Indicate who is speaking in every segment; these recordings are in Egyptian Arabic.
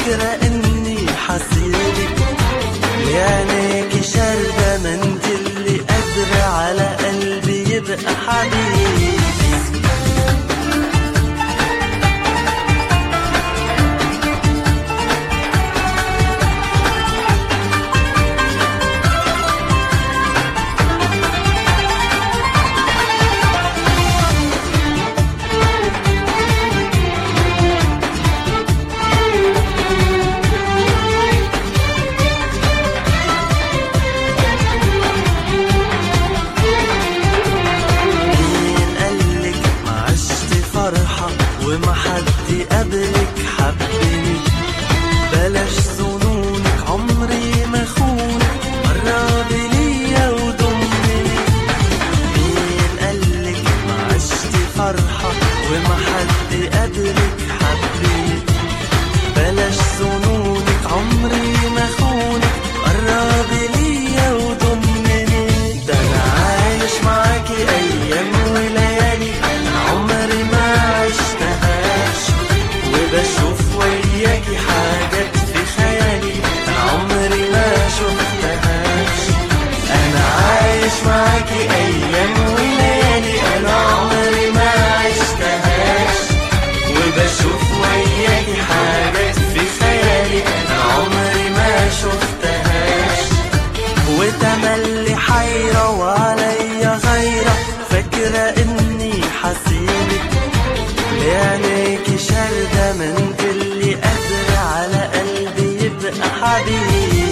Speaker 1: فاكرة اني حسيبك لعينيكي شاردة ما انت اللي قادرة على قلبي يبقى حبيبي مين قالك ما عشت فرحة وما حد قبلك حبني بلاش ظنونك عمري ما خونك قربي ليا وضمني مين قالك ما عشت فرحة وما حد قبلك حبني بلاش ظنونك عمري ما خونك قربي ليا وضمني ده انا عايش معاكي ايام وليالي عمري ما عشتهاش وبشوف وياكي حاجات في خيالي انا عمري ما شفتهاش انا عايش معاكي ايام وليالي انا عمري ما عشتهاش وبشوف وياكي حاجات في خيالي انا عمري ما شفتهاش وتملي حيرة وعليا غيرة فاكرة اني حسيبك لعينيكي شاردة ما انت اللي قادرة على قلبي يبقى حبيبي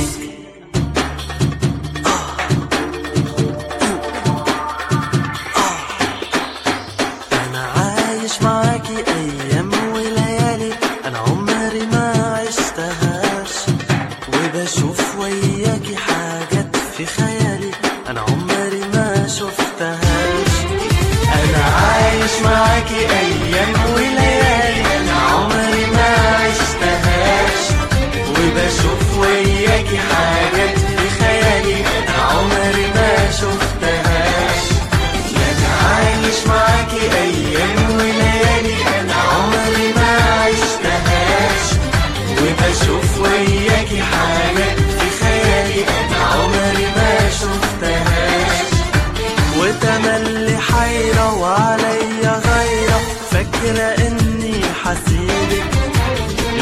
Speaker 1: انا عايش معاكي ايام وليالي انا عمري ما عشتهاش وبشوف وياكي حاجات في خيالي انا عمري ما شفتهاش انا عايش معاكي ايام وليالي انا عمري ما عشتهاش وبشوف وياكي حاجات في خيالي انا عمري ما شفتهاش انا عايش معاكي ايام وليالي انا عمري ما عشتهاش وبشوف وياكي حاجات في خيالي انا عمري ما شفتهاش وتملي حيرة وعليا غيرة فاكرة اني حسيبك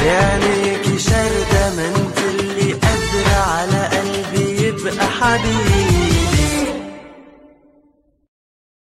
Speaker 1: لعينيكي شاردة ما انت اللي قادرة على قلبي يبقى حبيبي